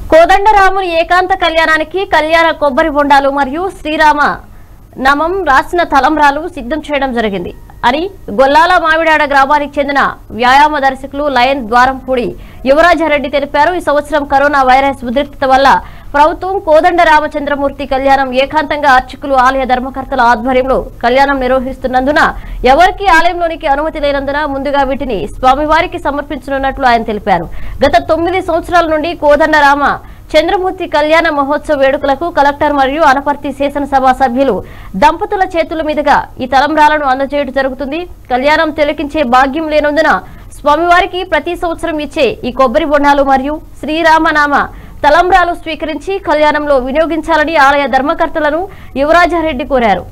కోదండరాముని ఏకాంత కళ్యాణానికి కళ్యాణ కొబ్బరి బొండాలు మరియు శ్రీరామ నామం రాసిన తలంబ్రాలు సిద్ధం చేయడం జరిగింది అని గొల్లాల మామిడాడ గ్రామానికి చెందిన వ్యాయామ దర్శకులు లయన్ ద్వారంపూడి యువరాజారెడ్డి తెలిపారు ఈ సంవత్సరం కరోనా వైరస్ ఉద్రిక్తత వల్ల ప్రభుత్వం కోదండ రామచంద్రమూర్తి కళ్యాణం ఏకాంతంగా అర్చకులు ఆలయ ధర్మకర్తల ఆధ్వర్యంలో కళ్యాణం నిర్వహిస్తున్నందున ఎవరికీ ఆలయంలోనికి అనుమతి లేనందున ముందుగా వీటిని స్వామివారికి సమర్పించనున్నట్లు ఆయన తెలిపారు గత తొమ్మిది సంవత్సరాల నుండి కోదండరామ చంద్రమూర్తి కళ్యాణ మహోత్సవ వేడుకలకు కలెక్టర్ మరియు అనపర్తి శాసనసభ సభ్యులు దంపతుల చేతుల మీదుగా ఈ తలంబ్రాలను అందజేయడం జరుగుతుంది కళ్యాణం తిలకించే భాగ్యం లేనందున స్వామివారికి ప్రతి సంవత్సరం ఇచ్చే ఈ కొబ్బరి బొండాలు మరియు శ్రీరామనామ తలంబ్రాలు స్వీకరించి కళ్యాణంలో వినియోగించాలని ఆలయ ధర్మకర్తలను యువరాజారెడ్డి కోరారు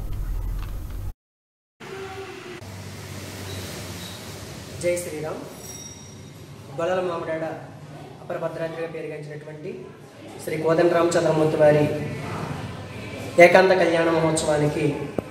జై శ్రీరామ్ గొల్లల మామిడాడ అపర భద్రాద్రిగా పేరుగాంచినటువంటి శ్రీ కోదండ రామచంద్రమూర్తి వారి ఏకాంత కళ్యాణ మహోత్సవానికి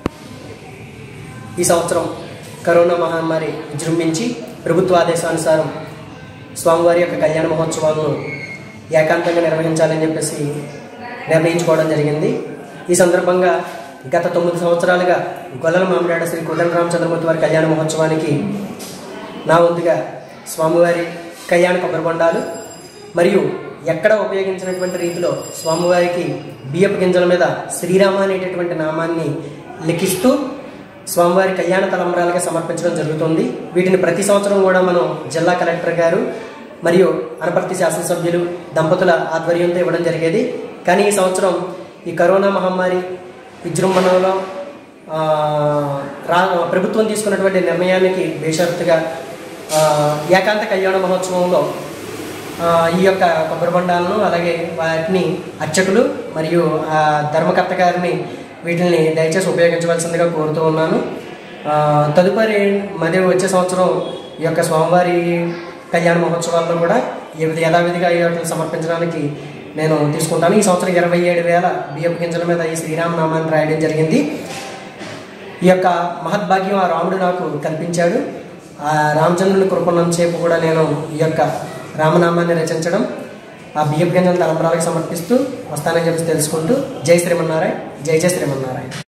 ఈ సంవత్సరం కరోనా మహమ్మారి విజృంభించి ప్రభుత్వ ఆదేశానుసారం స్వామివారి యొక్క కళ్యాణ మహోత్సవాలను ఏకాంతంగా నిర్వహించాలని చెప్పేసి నిర్ణయించుకోవడం జరిగింది ఈ సందర్భంగా గత తొమ్మిది సంవత్సరాలుగా గొల్లల మామిడాడ శ్రీ కోదండ రామచంద్రమూర్తి వారి కళ్యాణ మహోత్సవానికి నా వంతుగా స్వామివారి కళ్యాణ కొబ్బరి బొండాలు మరియు ఎక్కడ ఉపయోగించినటువంటి రీతిలో స్వామివారికి బియ్యపు గింజల మీద శ్రీరామ అనేటటువంటి నామాన్ని లిఖిస్తూ స్వామివారి కళ్యాణ తలంబరాలుగా సమర్పించడం జరుగుతుంది వీటిని ప్రతి సంవత్సరం కూడా మనం జిల్లా కలెక్టర్ గారు మరియు అనపర్తి శాసనసభ్యులు దంపతుల ఆధ్వర్యంతో ఇవ్వడం జరిగేది కానీ ఈ సంవత్సరం ఈ కరోనా మహమ్మారి విజృంభణలో ఆ, రా ప్రభుత్వం తీసుకున్నటువంటి నిర్ణయానికి బేషరతుగా ఆ, ఏకాంత కళ్యాణ మహోత్సవంలో ఆ, ఈ యొక్క కొబ్బరి బొండాలను అలాగే వాటిని అర్చకులు మరియు ఆ, ధర్మకర్త గారిని వీటిని దయచేసి ఉపయోగించవలసిందిగా కోరుతూ ఉన్నాను ఆ, తదుపరి మరి వచ్చే సంవత్సరం ఈ యొక్క స్వామివారి కళ్యాణ మహోత్సవాల్లో కూడా ఈ విధ- యథావిధిగా ఈ వాటిని సమర్పించడానికి నేను తీసుకుంటాను ఈ సంవత్సరం ఇరవై ఏడు వేల బియ్యపు గింజల మీద ఈ శ్రీరామనామాన్ని రాయడం జరిగింది ఈ యొక్క మహద్భాగ్యం ఆ రాముడు నాకు కల్పించాడు ఆ రామచంద్రుని కృపన్నంతసేపు కూడా నేను ఈ యొక్క రామనామాన్ని రచించడం ఆ బియ్యపు గింజల తలంబరాలకు సమర్పిస్తూ వస్తానని చెప్పి తెలుసుకుంటూ జై శ్రీమన్నారాయణ జై జై శ్రీమన్నారాయణ